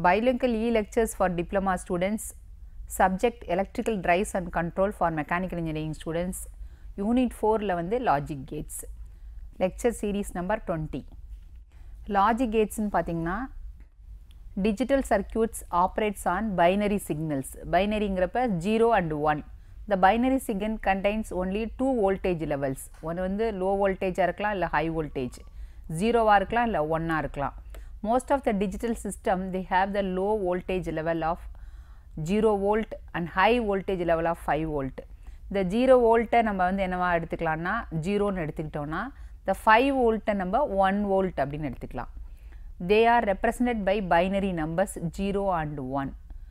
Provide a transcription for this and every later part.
bilingual e-lectures for diploma students, subject electrical drives and control for mechanical engineering students, unit 4ல வந்து logic gates, lecture series number 20. logic gates ன்னு பார்த்தீங்கன்னா digital circuits operates on binary signals பைனரிங்கிறப்ப 0 and 1 the binary signal contains only two voltage levels ஒன்று வந்து low voltage இருக்கலாம் இல்லை high voltage ஜீரோவாக இருக்கலாம் இல்லை ஒன்னாக இருக்கலாம் most of the digital system they have the low voltage level of 0 volt and high voltage level of 5 volt இந்த ஜீரோ வோல்ட்டை நம்ம வந்து என்னவா எடுத்துக்கலாம்னா ஜீரோன்னு எடுத்துக்கிட்டோம்னா இந்த ஃபைவ் வோல்ட்டை நம்ம ஒன் வோல்ட் அப்படின்னு எடுத்துக்கலாம் they are represented by binary numbers 0 and 1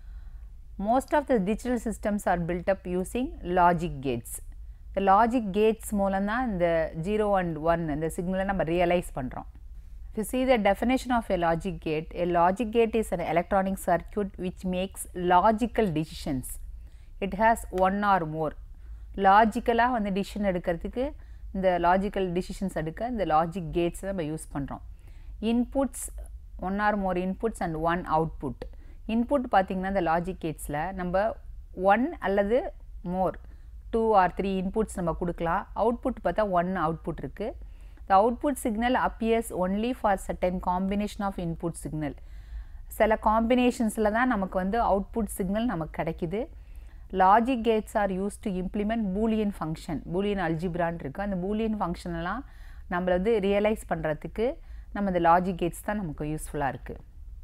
most of the digital systems are built up using logic gates the logic gates மூலம் தான் இந்த 0 and 1 இந்த சிக்னலை நம்ம ரியலைஸ் பண்ணுறோம் if you see the definition of a logic gate a logic gate is an electronic circuit which makes logical decisions it has one or more லாஜிக்கலாக வந்து decision எடுக்கிறதுக்கு இந்த லாஜிக்கல் டிசிஷன்ஸ் எடுக்க இந்த லாஜிக் கேட்ஸ் நம்ம use பண்ணுறோம் inputs one or more inputs and one output input பார்த்திங்கன்னா இந்த logic கேட்ஸில் நம்ம ஒன் அல்லது more two or three inputs நம்ம கொடுக்கலாம் அவுட்புட் பார்த்தா ஒன் அவுட்புட் இருக்குது the output signal appears only for certain combination of input signal சில காம்பினேஷன்ஸில் தான் நமக்கு வந்து அவுட்புட் சிக்னல் நமக்கு கிடைக்குது logic gates are use to implement Boolean function Boolean அல்ஜிப்ரான் இருக்குது அந்த பூலியன் ஃபங்க்ஷனெல்லாம் நம்மளை வந்து ரியலைஸ் பண்ணுறதுக்கு நம்ம இந்த லாஜிக் கேட்ஸ் தான் நமக்கு யூஸ்ஃபுல்லாக இருக்குது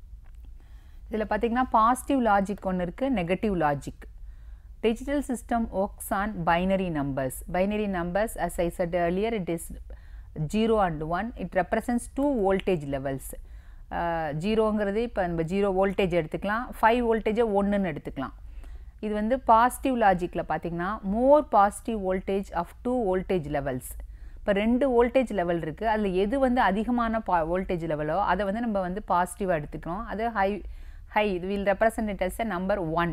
இதில் பார்த்திங்கன்னா பாசிட்டிவ் லாஜிக் ஒன்று இருக்குது negative logic digital system works on binary numbers binary numbers as I said earlier it is zero and one it represents two voltage levels ஜீரோங்கிறது இப்போ நம்ம ஜீரோ வோல்டேஜ் எடுத்துக்கலாம் ஃபைவ் வோல்டேஜை ஒன்றுன்னு எடுத்துக்கலாம் இது வந்து பாசிட்டிவ் லாஜிக்கில் பார்த்தீங்கன்னா more positive voltage of two voltage levels இப்போ ரெண்டு வோல்டேஜ் லெவல் இருக்குது அதில் எது வந்து அதிகமான பா வோல்டேஜ் லெவலோ அதை வந்து நம்ம வந்து பாசிட்டிவாக எடுத்துக்கிறோம் அது ஹை ஹை இது will represent it as a number one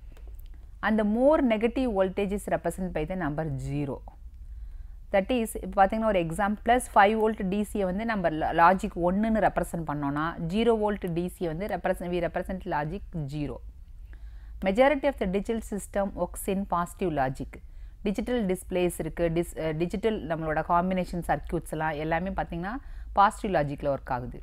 அந்த more negative voltage is represent by the number zero that is இப்போ பார்த்தீங்கன்னா ஒரு எக்ஸாம் ப்ளஸ் ஃபைவ் வோல்ட் டிசியை வந்து நம்ம லாஜிக் ஒன்றுன்னு ரெப்ரசன்ட் பண்ணோன்னா ஜீரோ வோல்ட் டிசியை வந்து represent we represent logic zero majority of the digital system works in positive logic digital displays இருக்குது டிஸ் டிஜிட்டல் நம்மளோட காம்பினேஷன் சர்க்கியூட்ஸ் எல்லாம் எல்லாமே பார்த்திங்கன்னா பாசிட்டிவ் லாஜிக்கில் ஒர்க் ஆகுது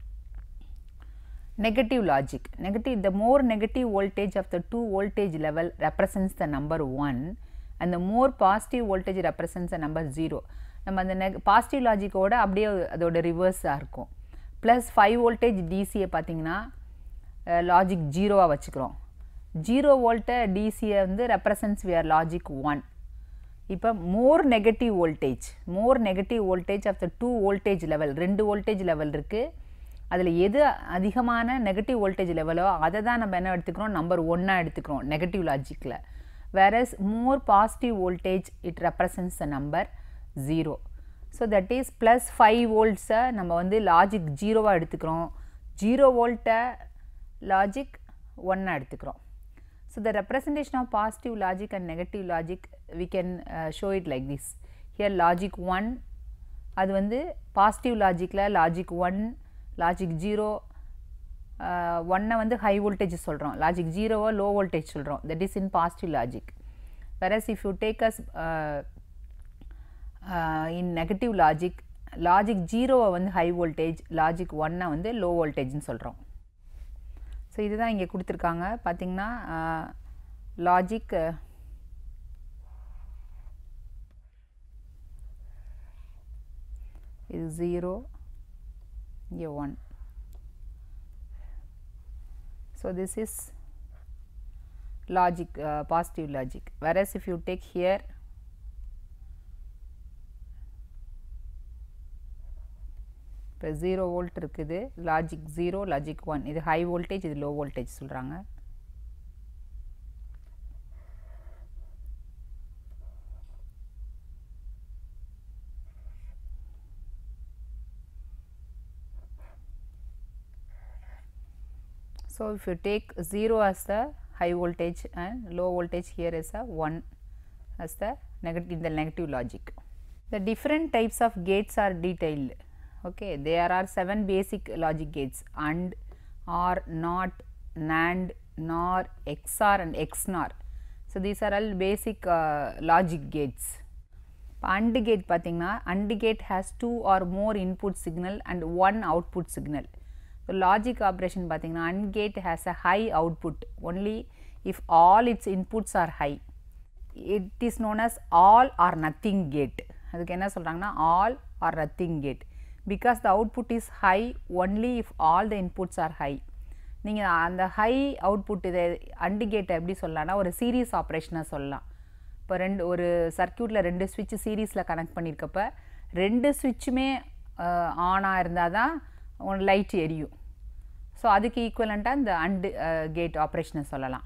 negative logic negative the more negative voltage of the two voltage level represents the number one and the more positive voltage represents the number zero நம்ம அந்த neck positive லாஜிக்கோட அப்படியே அதோட ரிவர்ஸாக இருக்கும் ப்ளஸ் ஃபைவ் வோல்டேஜ் டிசியை பார்த்தீங்கன்னா logic ஜீரோவாக வச்சுக்கிறோம் zero வோல்ட்டை டிசியை வந்து ரெப்ரசன்ஸ் வியர் லாஜிக் ஒன் இப்போ more negative voltage more negative voltage of the two voltage level ரெண்டு வோல்டேஜ் லெவல் இருக்குது அதில் எது அதிகமான நெகட்டிவ் வோல்டேஜ் லெவலோ அதை தான் நம்ம என்ன எடுத்துக்கிறோம் நம்பர் ஒன்னாக எடுத்துக்கிறோம் நெகட்டிவ் லாஜிக்கில் whereas more positive voltage it represents the number zero so that is plus five வோல்ட்ஸை நம்ம வந்து லாஜிக் ஜீரோவாக எடுத்துக்கிறோம் ஜீரோ வோல்ட்டை லாஜிக் ஒன்னாக எடுத்துக்கிறோம் So, the representation of positive logic and negative logic we can uh, show it like this. Here logic 1 அது வந்து பாசிட்டிவ் லாஜிக்கில் லாஜிக் ஒன் லாஜிக் ஜீரோ ஒன்னை வந்து ஹை வோல்டேஜ் சொல்கிறோம் லாஜிக் ஜீரோவை லோ வோல்டேஜ் சொல்கிறோம் that is in positive logic whereas if you take as in negative logic logic ஜீரோவை வந்து ஹை வோல்டேஜ் லாஜிக் ஒன்னை வந்து லோ வோல்டேஜ்னு சொல்கிறோம் ஸோ இதுதான் இங்கே கொடுத்துருக்காங்க பார்த்திங்கன்னா லாஜிக் இது ஜீரோ இங்கே one so this is logic positive logic whereas if you take here இப்போ ஜீரோ வோல்ட் இருக்குது லாஜிக் ஜீரோ லாஜிக் ஒன் இது ஹை வோல்டேஜ் இது லோ வோல்டேஜ் சொல்கிறாங்க So, if you take 0 as the high voltage and low voltage here is a 1 as the negative in the negative logic. The different types of gates are detailed. Okay, there are 7 basic logic gates and, or, not, NAND, NOR, XOR and XNOR. So, these are all basic uh, logic gates. இப்போ AND gate பார்த்தீங்கன்னா AND gate has two or more input signal and one output signal. So, logic operation பார்த்தீங்கன்னா AND gate has a high output only if all its inputs are high. It is known as all or nothing gate. அதுக்கு என்ன சொல்கிறாங்கன்னா all or nothing gate. Because the output is high only if all the inputs are high. நீங்கள் அந்த high output இதை and கேட்டை எப்படி சொல்லலாம்னா ஒரு சீரீஸ் ஆப்ரேஷனாக சொல்லலாம் இப்போ ரெண்டு ஒரு சர்க்கியூட்டில் ரெண்டு ஸ்விட்ச் சீரீஸில் கனெக்ட் பண்ணியிருக்கப்ப ரெண்டு ஸ்விட்சுமே ஆனாக இருந்தால் தான் லைட் எரியும் ஸோ அதுக்கு ஈக்குவலண்ட்டாக இந்த அண்டு கேட் ஆப்ரேஷனை சொல்லலாம்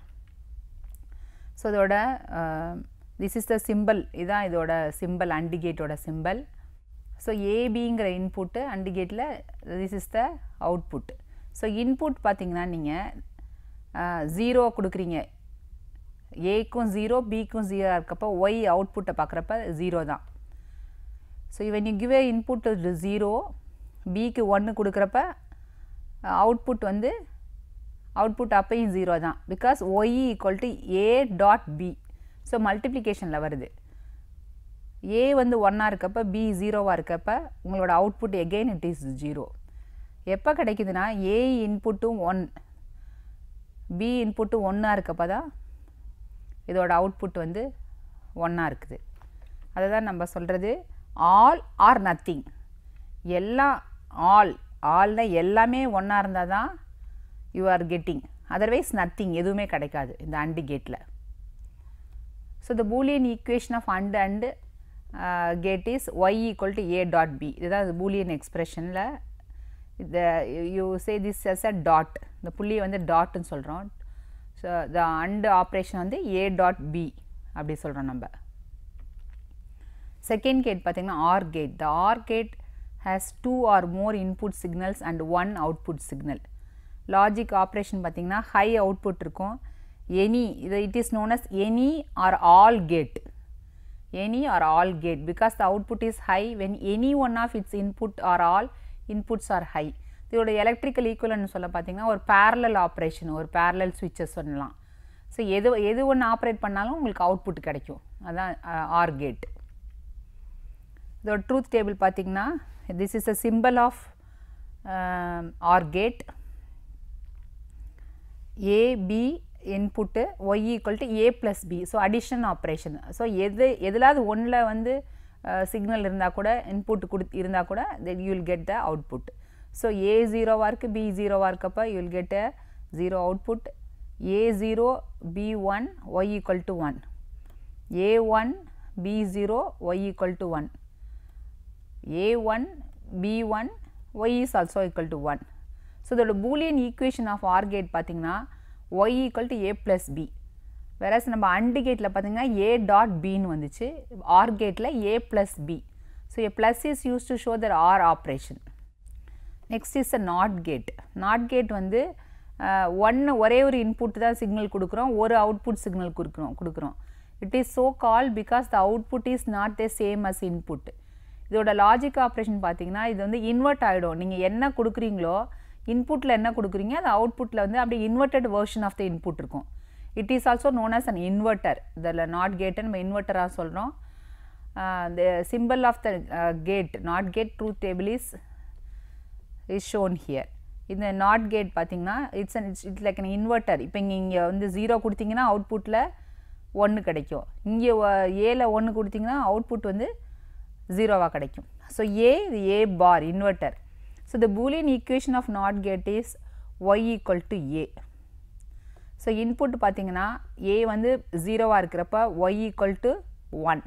ஸோ இதோட திஸ் இஸ் த சிம்பிள் இதுதான் இதோட சிம்பிள் அண்டு கேட்டோட சிம்பிள் ஸோ ஏபிங்கிற இன்புட்டு அண்டு கேட்டில் this is the output so input பார்த்தீங்கன்னா நீங்கள் ஜீரோ கொடுக்குறீங்க ஏக்கும் ஜீரோ பிக்கும் ஜீரோ இருக்கப்போ ஒய் அவுட்புட்டை பார்க்குறப்ப ஜீரோ தான் so even you give a input zero பிக்கு ஒன்று கொடுக்குறப்ப அவுட்புட் வந்து அவுட்புட் அப்பையும் ஜீரோ தான் because Y equal to A dot B so மல்டிப்ளிகேஷனில் வருது ஏ வந்து ஒன்னாக இருக்கப்ப பி ஜீரோவாக இருக்கப்ப உங்களோட output again it is zero எப்போ கிடைக்குதுன்னா ஏ இன்புட்டும் ஒன் பி இன்புட்டும் ஒன்றா இருக்கப்போ தான் இதோட அவுட்புட் வந்து ஒன்றா இருக்குது அதை தான் நம்ம சொல்கிறது ஆல் ஆர் நத்திங் எல்லாம் ஆல் ஆல்னா எல்லாமே ஒன்றா இருந்தால் தான் you are getting otherwise nothing எதுவுமே கிடைக்காது இந்த அண்டு கேட்டில் so the Boolean equation of and and gate is Y equal to A dot B இதுதான் பூலியன் எக்ஸ்பிரஷனில் இந்த you say this is a dot இந்த புள்ளியை வந்து டாட்னு சொல்கிறோம் ஸோ த அண்டு ஆப்ரேஷன் வந்து ஏ டாட் பி அப்படி சொல்கிறோம் நம்ம செகண்ட் கேட் பார்த்திங்கன்னா or gate the R gate has two R more input signals and one output signal logic operation பார்த்திங்கன்னா ஹை அவுட்புட் இருக்கும் எனி இது it is known as any R all gate any R all gate because the output is high when any one of its input or all inputs are high இதோட electrical ஈக்குவல்னு சொல்ல பார்த்தீங்கன்னா ஒரு parallel operation ஒரு parallel சுவிட்சஸ் சொல்லலாம் so எது எது ஒன்று ஆப்ரேட் பண்ணாலும் உங்களுக்கு அவுட்புட் கிடைக்கும் அதான் ஆர் கேட் இதோட ட்ரூத் டேபிள் பார்த்தீங்கன்னா this is a symbol of R gate A B input Y equal to A plus B so addition operation so எது எதுலாவது ஒன்றில் வந்து சிக்னல் இருந்தால் கூட இன்புட் கொடு இருந்தால் கூட then you will get the output so A ஜீரோவாக இருக்குது பி ஜீரோவாக இருக்கப்போ you will get a zero output A zero B one Y equal to one A one B zero Y equal to one A one B one Y is also equal to one so இதோட Boolean equation of R gate பார்த்தீங்கன்னா Y equal to A plus B whereas நம்ம and கேட்டில் பார்த்தீங்கன்னா A dot பின்னு வந்துச்சு or கேட்டில் A plus B so A plus is use to show the or operation next is a not gate not gate வந்து ஒன்று ஒரே ஒரு input தான் சிக்னல் கொடுக்குறோம் ஒரு அவுட்புட் சிக்னல் கொடுக்குறோம் கொடுக்குறோம் it is so call because the output is not the same as input இதோட லாஜிக் ஆப்ரேஷன் பார்த்தீங்கன்னா இது வந்து இன்வெர்ட் ஆகிடும் நீங்கள் என்ன கொடுக்குறீங்களோ இன்புட்டில் என்ன கொடுக்குறீங்க அது அவுட்புட்டில் வந்து அப்படியே inverted version of the input இருக்கும் it is also known as an inverter இதில் நாட் கேட்டை நம்ம இன்வெர்ட்டராக சொல்கிறோம் the symbol of the gate not gate truth table is is shown here இந்த நாட் கேட் பார்த்தீங்கன்னா it's an it's it's like an inverter இப்போ இங்கே இங்கே வந்து ஜீரோ கொடுத்தீங்கன்னா அவுட்புட்டில் ஒன்று கிடைக்கும் இங்கே ஏல ஒன்று கொடுத்தீங்கன்னா அவுட்புட் வந்து ஜீரோவாக கிடைக்கும் ஸோ ஏ இது A bar inverter so the Boolean equation of not gate is Y equal to A so input பார்த்தீங்கன்னா ஏ வந்து ஜீரோவாக இருக்கிறப்ப Y equal to one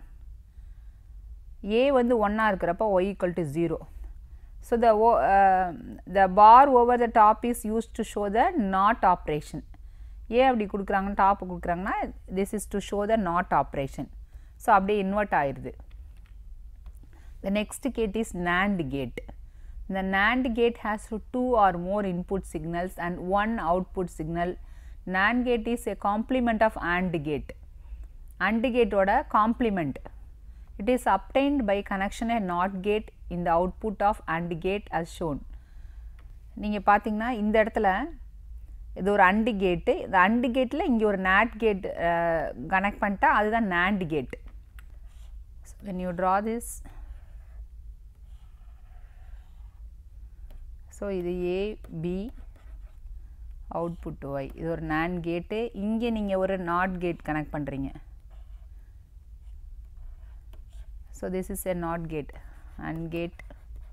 A வந்து ஒன்னாக இருக்கிறப்ப Y equal to zero so the oh the bar over the top is use to show the not operation ஏன் அப்படி கொடுக்குறாங்க டாப் கொடுக்குறாங்கன்னா this is to show the not operation so அப்படியே invert ஆயிடுது the next gate is NAND gate The NAND gate has two or more input signals and one output signal. NAND gate is a complement of AND gate. AND gate ஓட complement. It is obtained by connection a NOT gate in the output of AND gate as shown. நீங்கள் பார்த்தீங்கன்னா இந்த இடத்துல இது ஒரு and கேட்டு இந்த and கேட்டில் இங்கே ஒரு நேட் கேட் கனெக்ட் பண்ணிட்டா அதுதான் NAND gate so when you draw this so இது ஏ பி அவுட்புட் ஒய் இது ஒரு நேண்ட் கேட்டு இங்கே நீங்கள் ஒரு நாட் கேட் கனெக்ட் பண்ணுறீங்க so this is a not gate and gate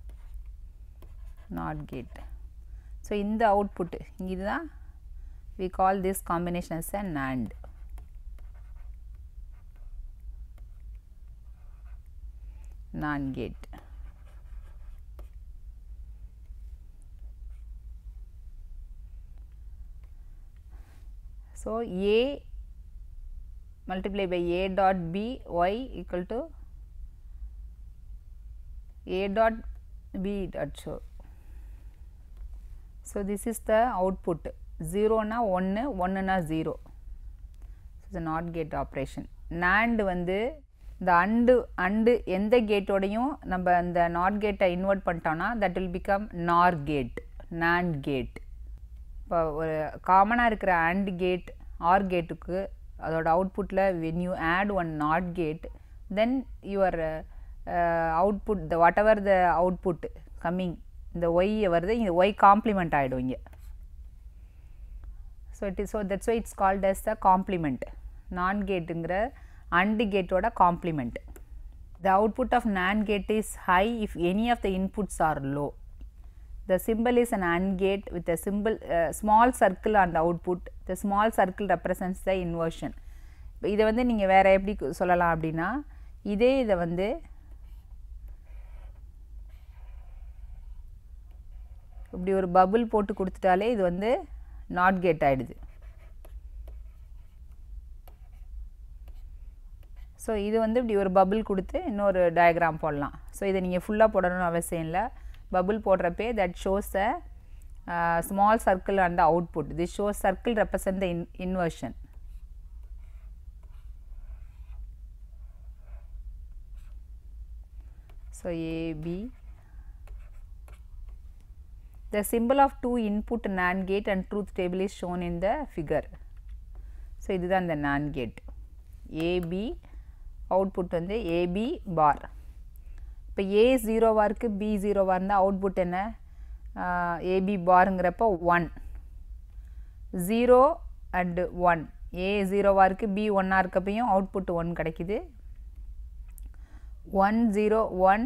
not gate so இந்த அவுட்புட்டு இங்கே இதுதான் we call this combination as a NAND. NAND gate. So, A multiply by A dot B y equal to A dot B dot show. So, this is the output ஜீரோனா ஒன்று ஒன்றுனா zero it's not gate operation NAND வந்து இந்த and and எந்த கேட்டோடையும் நம்ம அந்த not கேட்டை invert பண்ணிட்டோம்னா that will become NOR gate NAND gate இப்போ ஒரு காமனாக இருக்கிற அண்ட் கேட் ஆர் கேட்டுக்கு அதோட அவுட்புட்டில் when you add one not gate then your output the whatever the output coming இந்த ஒய் வருது இந்த ஒய் காம்ப்ளிமெண்ட் ஆகிடும் இங்கே so it is so that's why it's called as the complement NAND கேட்டுங்கிற and கேட்டோட complement the output of NAND gate is high if any of the inputs are low the symbol is an and gate with a simple small circle on the output the small circle represents the inversion இப்போ இதை வந்து நீங்கள் வேறு எப்படி சொல்லலாம் அப்படின்னா இதே இதை வந்து இப்படி ஒரு பபுள் போட்டு கொடுத்துட்டாலே இது வந்து நாட் கேட் ஆகிடுது ஸோ இது வந்து இப்படி ஒரு பபுள் கொடுத்து இன்னொரு டயக்ராம் போடலாம் ஸோ இதை நீங்கள் ஃபுல்லாக போடணும்னு அவசியம் இல்லை பபுள் போடுறப்பே that shows a small circle and the output this shows circle represent the in inversion so A B The symbol of two input NAND gate and truth table is shown in the figure. So, இதுதான் இந்த NAND gate. AB output வந்து AB bar. இப்போ A ஜீரோவாக இருக்குது B ஜீரோவாக இருந்தால் output என்ன A B பாருங்கிறப்ப one zero and one A ஜீரோவாக இருக்குது பி ஒன்னாக இருக்கப்பையும் அவுட்புட் ஒன் கிடைக்குது one zero one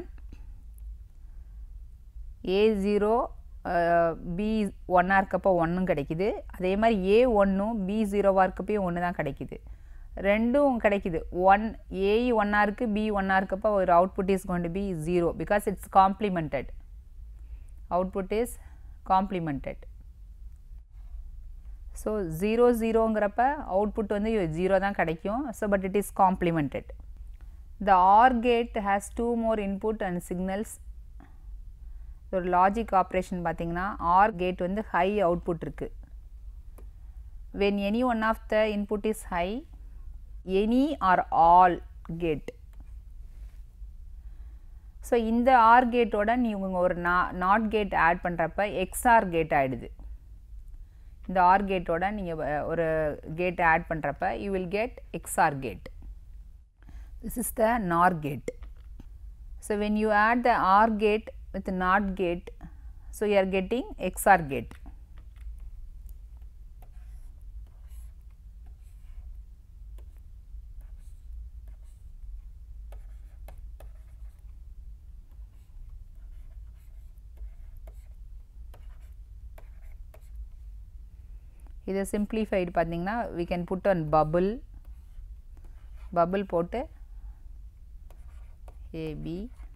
A zero B ஒன்னாக இருக்கப்போ ஒன்றும் கிடைக்குது அதே மாதிரி ஏ ஒன்றும் பி ஜீரோவாக இருக்கப்பையும் ஒன்று தான் கிடைக்குது ரெண்டும் கிடைக்குது ஒன் ஏ ஒன்னாக இருக்குது பி ஒன்னாக இருக்கப்போ ஒரு அவுட்புட் இஸ் கொண்டு B zero because it's complemented output is complemented so zero ஜீரோங்கிறப்ப அவுட்புட் வந்து ஜீரோ தான் கிடைக்கும் so but it is complemented the R gate has two more input and signals ஒரு லாஜிக் ஆப்ரேஷன் பார்த்தீங்கன்னா ஆர் கேட் வந்து high output இருக்குது when any one of the input is high any R all gate so இந்த OR கேட்டோட நீங்கள் ஒரு நா NOT gate add பண்ணுறப்ப எக்ஸ்ஆர் கேட் ஆகிடுது இந்த ஆர் கேட்டோட நீங்கள் ஒரு கேட் ஆட் பண்ணுறப்ப you will get XOR gate this is the NOR gate so when you add the R gate with NOT gate. So, you are getting XOR gate. இதை simplified பார்த்தீங்கன்னா we can put on bubble bubble போட்டு AB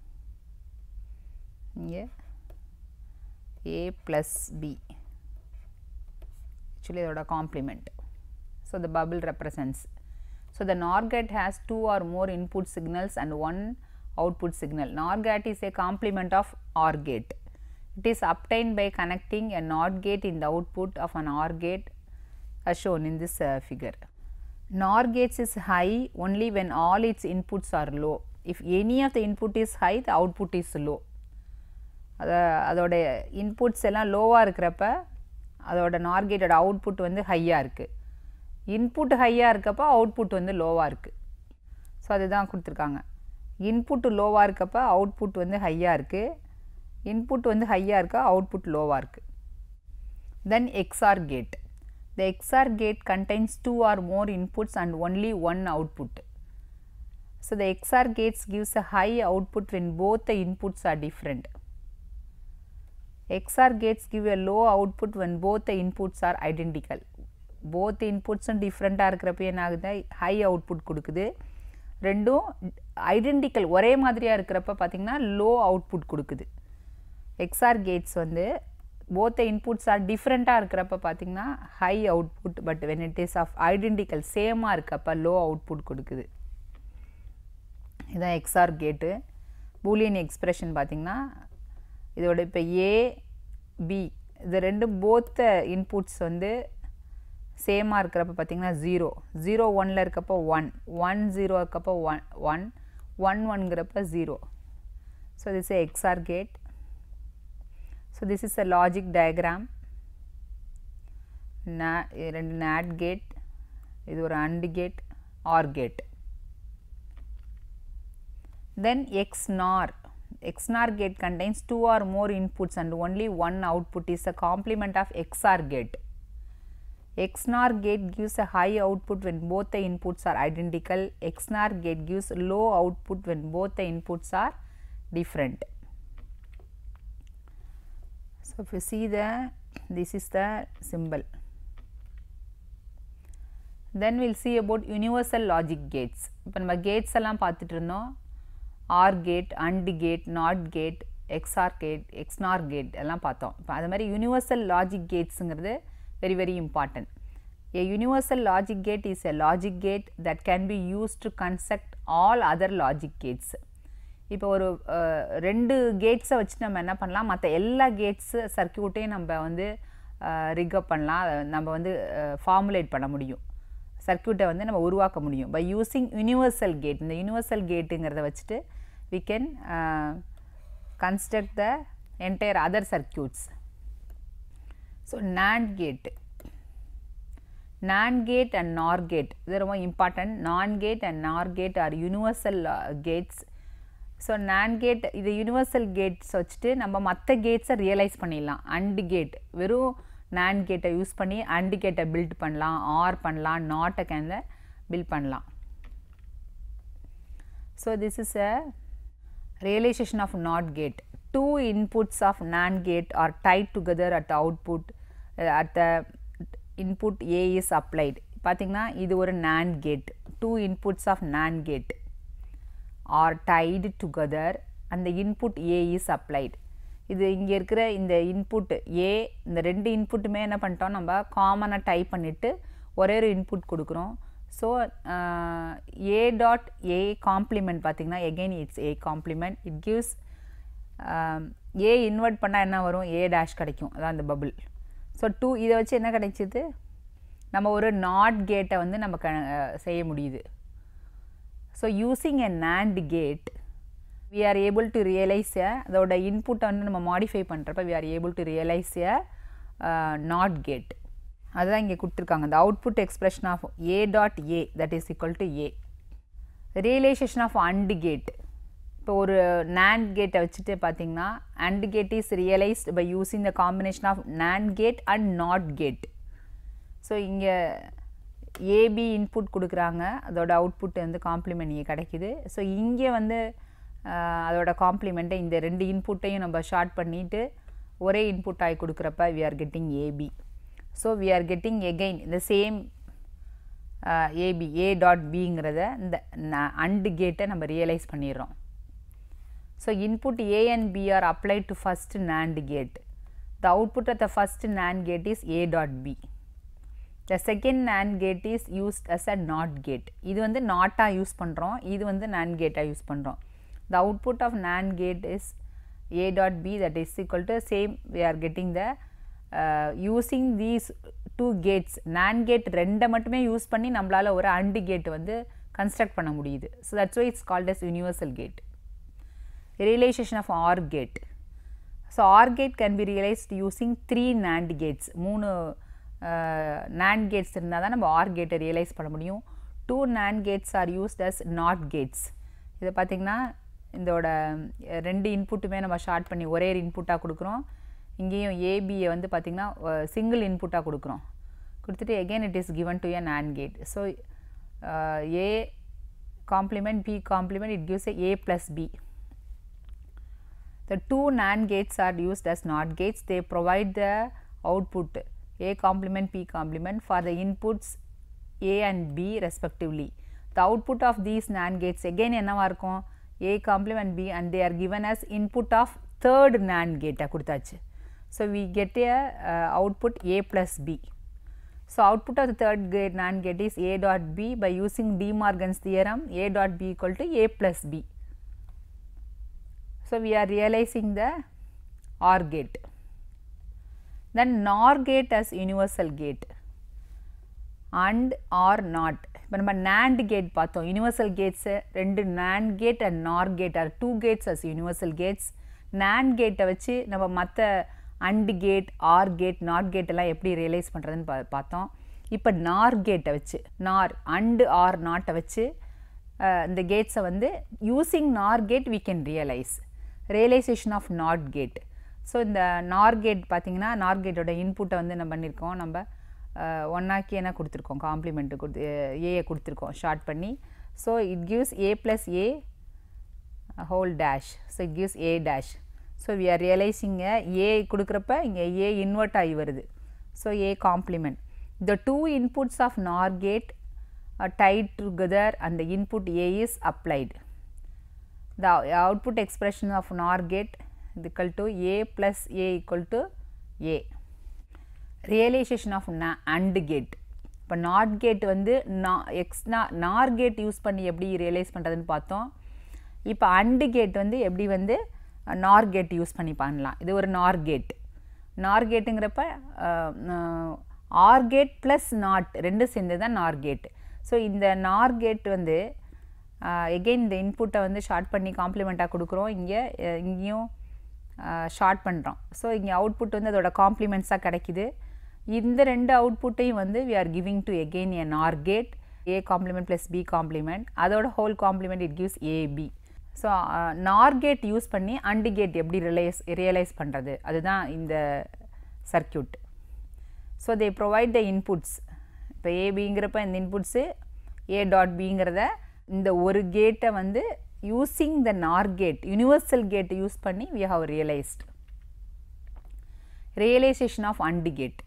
இங்கே A plus B actually இதோட complement so the bubble represents so the NOR gate has two R more input signals and one output signal NOR gate is a complement of R gate it is obtained by connecting a NOT gate in the output of an OR gate as shown in this uh, figure. NOR gates is high only when all its inputs are low. If any of the input is high, the output is low. அத அதோட inputs எல்லாம் லோவாக இருக்கிறப்ப அதோட நார் கேட்டோட output வந்து ஹையாக இருக்குது இன்புட் ஹையாக இருக்கப்போ அவுட்புட் வந்து லோவாக இருக்குது ஸோ அதுதான் கொடுத்துருக்காங்க இன்புட் லோவாக இருக்கப்போ அவுட்புட் வந்து ஹையாக இருக்குது இன்புட் வந்து ஹையாக இருக்கா அவுட்புட் லோவாக இருக்குது then XOR gate the XOR gate contains two R more inputs and only one output so the XOR gates gives a high output when both the inputs are different XOR gates give a low output when both the inputs are identical. Both இன்புட்ஸும் டிஃப்ரெண்ட்டாக இருக்கிறப்ப என்ன ஆகுது high output கொடுக்குது ரெண்டும் identical ஒரே மாதிரியாக இருக்கிறப்ப பார்த்திங்கன்னா லோ அவுட்புட் கொடுக்குது எக்ஸ்ஆர் கேட்ஸ் வந்து போத் இன்புட்ஸ் ஆர் டிஃப்ரெண்ட்டாக இருக்கிறப்ப பார்த்திங்கன்னா high output but when it is of identical சேமாக இருக்கப்ப லோ அவுட்புட் கொடுக்குது இதான் எக்ஸ்ஆர் கேட்டு பூலியன் எக்ஸ்பிரஷன் பார்த்திங்கன்னா இதோட இப்போ ஏ பி இது ரெண்டு போத்த இன்புட்ஸ் வந்து சேமாக இருக்கிறப்ப பார்த்திங்கன்னா ஜீரோ ஜீரோ ஒனில் இருக்கப்போ ஒன் ஒன் ஜீரோ இருக்கப்போ ஒன் ஒன் ஒன் ஒன்கிறப்ப zero so this a XOR gate so this is a logic diagram நே ரெண்டு நேட் கேட் இது ஒரு AND gate OR gate then XNOR XNOR gate contains two or more inputs and only one output is a complement of XOR gate. XNOR gate gives a high output when both the inputs are identical. XNOR gate gives low output when both the inputs are different. So, if you see the this is the symbol. Then we will see about universal logic gates. இப்போ நம்ம Gates எல்லாம் பார்த்துட்டு இருந்தோம் OR gate and gate not gate XOR gate XNOR gate எல்லாம் பார்த்தோம் இப்போ அது மாதிரி யூனிவர்சல் லாஜிக் கேட்ஸுங்கிறது very very important a universal logic gate is a logic gate that can be use to construct all other logic gates இப்போ ஒரு ரெண்டு கேட்ஸை வச்சு நம்ம என்ன பண்ணலாம் மற்ற எல்லா கேட்ஸு சர்க்கியூட்டையும் நம்ம வந்து ரிகப் பண்ணலாம் நம்ம வந்து ஃபார்முலேட் பண்ண முடியும் சர்க்கியூட்டை வந்து நம்ம உருவாக்க முடியும் பை யூஸிங் யூனிவர்சல் கேட் இந்த யூனிவர்சல் கேட்டுங்கிறத வச்சுட்டு we can construct the entire other circuits so NAND gate NAND gate and NOR gate இது ரொம்ப important NAND gate and NOR gate are universal gates so NAND gate இது universal gates வச்சுட்டு நம்ம மற்ற கேட்ஸை ரியலைஸ் பண்ணிடலாம் அண்ட் கேட் வெறும் NAND கேட்டை யூஸ் பண்ணி அண்ட் கேட்டை பில்ட் பண்ணலாம் ஆர் பண்ணலாம் நாட்டை கேனில் பில்ட் பண்ணலாம் so this is a realization of NOT gate. Two inputs of NAND gate are tied together at the output uh, at the input A is applied. பார்த்தீங்கன்னா இது ஒரு NAND gate. Two inputs of NAND gate are tied together and the input A is applied. இது இங்கே இருக்கிற இந்த input ஏ இந்த ரெண்டு இன்புட்டுமே என்ன பண்ணிட்டோம் நம்ம காமனாக டைப் பண்ணிவிட்டு ஒரே ஒரு இன்புட் கொடுக்குறோம் so A dot A complement பார்த்திங்கன்னா again it's A complement it gives A invert பண்ணால் என்ன வரும் ஏ டேஷ் கிடைக்கும் அதான் அந்த பபுள் ஸோ டூ இதை வச்சு என்ன கிடைச்சிது நம்ம ஒரு நாட் கேட்டை வந்து நம்ம க செய்ய முடியுது so using a NAND gate we are able to realise a அதோட இன்புட்டை வந்து நம்ம மாடிஃபை பண்ணுறப்ப we are able to realise a not gate அதுதான் இங்கே கொடுத்துருக்காங்க the output expression of a dot a that is equal to a realization of and gate இப்போ ஒரு NAND கேட்டை வச்சுட்டு பார்த்தீங்கன்னா AND gate is realized by using the combination of NAND gate and NOT gate so இங்கே AB input கொடுக்குறாங்க அதோட output வந்து complement இங்கே கிடைக்குது ஸோ இங்கே வந்து அதோட காம்ப்ளிமெண்ட்டை இந்த ரெண்டு இன்புட்டையும் நம்ம ஷார்ட் பண்ணிவிட்டு ஒரே இன்புட் ஆகி கொடுக்குறப்ப we are getting AB so we are getting again இந்த சேம் ஏபி ஏ டாட் பிங்கிறத இந்த அண்டு கேட்டை நம்ம ரியலைஸ் பண்ணிடுறோம் so input A and B are apply to first NAND gate the output of the first NAND gate is A dot B the second NAND gate is used as a not gate இது வந்து நாட்டாக use பண்ணுறோம் இது வந்து நேண்ட் கேட்டாக use பண்ணுறோம் the output of NAND gate is A dot B that is equal to same we are getting the using these two gates NAND gate ரெண்டை மட்டுமே use பண்ணி நம்மளால் ஒரு அண்டு கேட் வந்து கன்ஸ்ட்ரக்ட் பண்ண முடியுது so that's why it's called as universal gate realisation of R gate so OR gate can be realised using three NAND gates மூணு NAND Gates இருந்தால் தான் நம்ம ஆர் கேட்டை ரியலைஸ் பண்ண முடியும் two NAND gates are used as NOT gates இதை பார்த்திங்கன்னா இதோட ரெண்டு இன்புட்டுமே நம்ம ஷார்ட் பண்ணி ஒரே இன்புட்டாக கொடுக்குறோம் இங்கேயும் ஏபியை வந்து பார்த்திங்கன்னா சிங்கிள் இன்புட்டாக கொடுக்குறோம் கொடுத்துட்டு again it is given to a NAND gate so A complement b complement it gives a a plus b the two NAND gates are used as NOT gates they provide the output a complement b complement for the inputs a and b respectively the output of these NAND gates again என்னவா இருக்கும் a complement b and they are given as input of third NAND gate கொடுத்தாச்சு so we get a uh, output a plus b so, output of the third gate NAND gate is A dot B by using De Morgan's theorem A dot B equal to A plus B. So, we are realizing the OR gate. Then NOR gate as universal gate and or not. இப்போ நம்ம NAND gate பார்த்தோம் universal gates ரெண்டு NAND gate and NOR gate are two gates as universal gates. NAND gate வச்சு நம்ம மற்ற AND gate OR gate not gate எல்லாம் எப்படி realise பண்ணுறதுன்னு பா பார்த்தோம் இப்போ நார் கேட்டை வச்சு நார் அண்டு ஆர் நாட்டை வச்சு இந்த கேட்ஸை வந்து using NOR gate we can realise realisation of not gate so இந்த நார் கேட் பார்த்திங்கன்னா நார் கேட்டோட இன்புட்டை வந்து நம்ம பண்ணியிருக்கோம் நம்ம ஒன்னாக்கி என்ன கொடுத்துருக்கோம் காம்ப்ளிமெண்ட்டு கொடுத்து ஏயை கொடுத்துருக்கோம் ஷார்ட் பண்ணி so it gives A plus A whole dash so it gives A dash so we are ரியலைசிங்க ஏ கொடுக்குறப்ப இங்கே ஏ இன்வெர்ட் ஆகி வருது so A complement the two inputs of NOR gate tied together and the input A is applied the output expression of NOR gate equal to a plus a equal to a realisation of AND gate இப்போ NOT gate வந்து நா எக்ஸ்னா நார் gate use பண்ணி எப்படி realise பண்ணுறதுன்னு பார்த்தோம் இப்போ and gate வந்து எப்படி வந்து நார் கேட் யூஸ் பண்ணி பண்ணலாம் இது ஒரு நார் கேட் நார் கேட்டுங்கிறப்ப ஆர் கேட் ப்ளஸ் நாட் ரெண்டும் சேர்ந்து தான் நார் கேட் ஸோ இந்த நார் கேட் வந்து எகெயின் இந்த இன்புட்டை வந்து ஷார்ட் பண்ணி காம்ப்ளிமெண்ட்டாக கொடுக்குறோம் இங்கே இங்கேயும் ஷார்ட் பண்ணுறோம் ஸோ இங்கே அவுட்புட் வந்து அதோட காம்ப்ளிமெண்ட்ஸாக கிடைக்குது இந்த ரெண்டு அவுட்புட்டையும் வந்து we are giving to again a NOR gate A complement plus B complement அதோட whole complement it gives AB so NOR gate use பண்ணி அண்டு கேட் எப்படி ரியலைஸ் ரியலைஸ் பண்ணுறது அதுதான் இந்த circuit so they provide the inputs இப்போ ஏபிங்கிறப்ப இந்த inputs ஏ dot பிங்கிறத இந்த ஒரு கேட்டை வந்து using the NOR gate universal gate use பண்ணி we have realised realisation of AND gate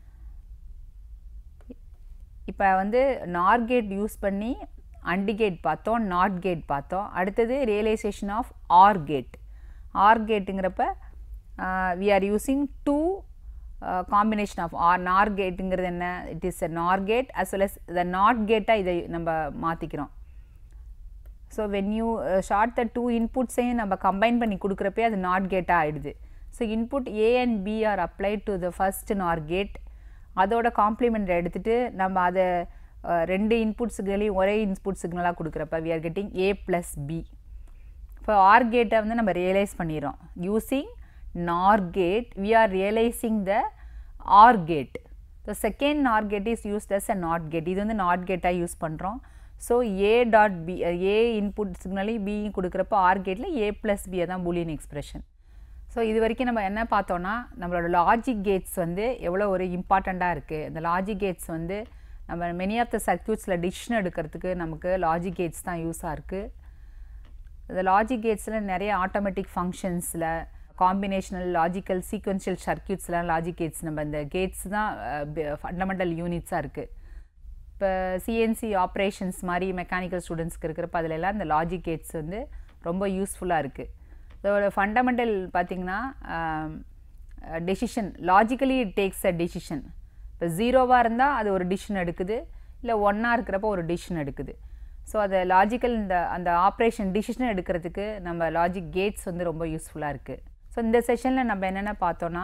இப்போ வந்து நார் கேட் யூஸ் பண்ணி அண்டு கேட் பார்த்தோம் நாட் கேட் பார்த்தோம் அடுத்தது realisation of R gate OR கேட்டுங்கிறப்ப we are using two combination of OR NOR கேட்டுங்கிறது என்ன it is a NOR gate as well as the NOT கேட்டாக இதை நம்ம மாற்றிக்கிறோம் so when you short the two இன்புட்ஸையும் நம்ம கம்பைன் பண்ணி கொடுக்குறப்பே அது நாட் கேட்டாக ஆகிடுது so input A and B are applied to the first NOR gate அதோட காம்ப்ளிமெண்ட் எடுத்துகிட்டு நம்ம அதை ரெண்டு இன்புட் சிக்னலையும் ஒரே இன்புட் சிக்னலாக கொடுக்குறப்ப we are getting A plus B இப்போ ஆர் கேட்டை வந்து நம்ம ரியலைஸ் பண்ணிடுறோம் using NOR gate we are realising the R gate the second NOR gate is used as a not gate இது வந்து நாட் கேட்டாக யூஸ் பண்ணுறோம் so A dot B A input சிக்னலையும் பி கொடுக்குறப்போ ஆர் கேட்டில் ஏ ப்ளஸ் பி தான் Boolean expression so இது வரைக்கும் நம்ம என்ன பார்த்தோன்னா நம்மளோட லாஜிக் கேட்ஸ் வந்து எவ்வளோ ஒரு இம்பார்ட்டண்ட்டாக இருக்குது இந்த லாஜிக் கேட்ஸ் வந்து நம்ம மெனி ஆஃப் த சர்க்கியூட்ஸில் டிசிஷன் எடுக்கிறதுக்கு நமக்கு லாஜிக் கேட்ஸ் தான் யூஸாக இருக்குது இந்த லாஜிக் கேட்ஸில் நிறைய ஆட்டோமேட்டிக் ஃபங்க்ஷன்ஸில் காம்பினேஷனல் லாஜிக்கல் சீக்வன்ஷியல் சர்க்கியூட்ஸ்லாம் லாஜிக் கேட்ஸ் நம்ம இந்த கேட்ஸ் தான் ஃபண்டமெண்டல் யூனிட்ஸாக இருக்குது இப்போ சிஎன்சி ஆப்ரேஷன்ஸ் மாதிரி மெக்கானிக்கல் ஸ்டூடெண்ட்ஸ்க்கு இருக்கிறப்ப அதில் எல்லாம் இந்த லாஜிக் கேட்ஸ் வந்து ரொம்ப யூஸ்ஃபுல்லாக இருக்குது இதோட ஃபண்டமெண்டல் பார்த்திங்கன்னா decision logically it takes a decision இப்போ ஜீரோவாக இருந்தால் அது ஒரு டிசிஷன் எடுக்குது இல்லை ஒன்னாக இருக்கிறப்போ ஒரு டிசிஷன் எடுக்குது ஸோ அதை லாஜிக்கல் இந்த அந்த ஆப்ரேஷன் டிசிஷன் எடுக்கிறதுக்கு நம்ம லாஜிக் கேட்ஸ் வந்து ரொம்ப யூஸ்ஃபுல்லாக இருக்குது ஸோ இந்த செஷனில் நம்ம என்னென்ன பார்த்தோன்னா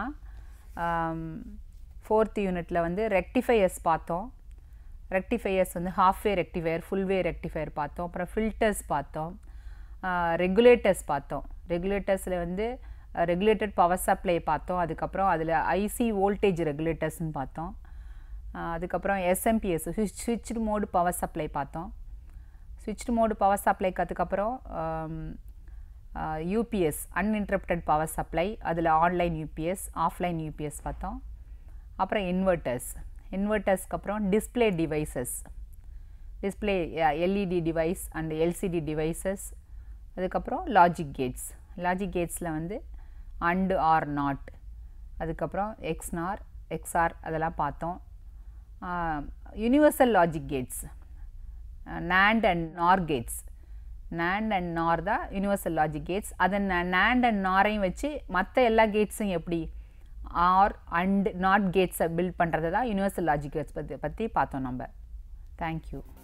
ஃபோர்த் யூனிட்டில் வந்து ரெக்டிஃபையர்ஸ் பார்த்தோம் ரெக்டிஃபையர்ஸ் வந்து half way rectifier full way rectifier பார்த்தோம் அப்புறம் ஃபில்டர்ஸ் பார்த்தோம் ரெகுலேட்டர்ஸ் பார்த்தோம் ரெகுலேட்டர்ஸில் வந்து ரெகுலேட்டட் பவர் சப்ளை பார்த்தோம் அதுக்கப்புறம் அதில் ஐசி வோல்டேஜ் ரெகுலேட்டர்ஸ்னு பார்த்தோம் அஹ் அதுக்கப்புறம் எஸ்எம்பிஎஸ் ஸ்விட்ச் ஸ்விட்ச்டு மோடு பவர் சப்ளை பார்த்தோம் ஸ்விட்ச்டு மோடு பவர் சப்ளைக்கு அதுக்கப்புறம் யூபிஎஸ் அன்இன்டரப்டட் பவர் சப்ளை அதில் ஆன்லைன் யூபிஎஸ் ஆஃப்லைன் யூபிஎஸ் பார்த்தோம் அப்புறம் இன்வெர்ட்டர்ஸ் இன்வெர்ட்டர்ஸ்க்கு அப்புறம் display devices display LED device and LCD devices அதுக்கப்புறம் லாஜிக் கேட்ஸ் லாஜிக் கேட்ஸில் வந்து அண்டு ஆர் நாட் அதுக்கப்புறம் எக்ஸ்னார் எக்ஸ்ஆர் அதெல்லாம் பார்த்தோம் universal logic gates NAND and NOR gates NAND and NOR தான் யூனிவர்சல் லாஜிக் கேட்ஸ் அதை NAND அண்ட் நாரையும் வச்சு மற்ற எல்லா கேட்ஸும் எப்படி ஆர் அண்ட் நாட் கேட்ஸை பில்ட் பண்ணுறது தான் யூனிவர்சல் லாஜிக் கேட்ஸ் பற்றி பற்றி பார்த்தோம் நம்ம தேங்க்யூ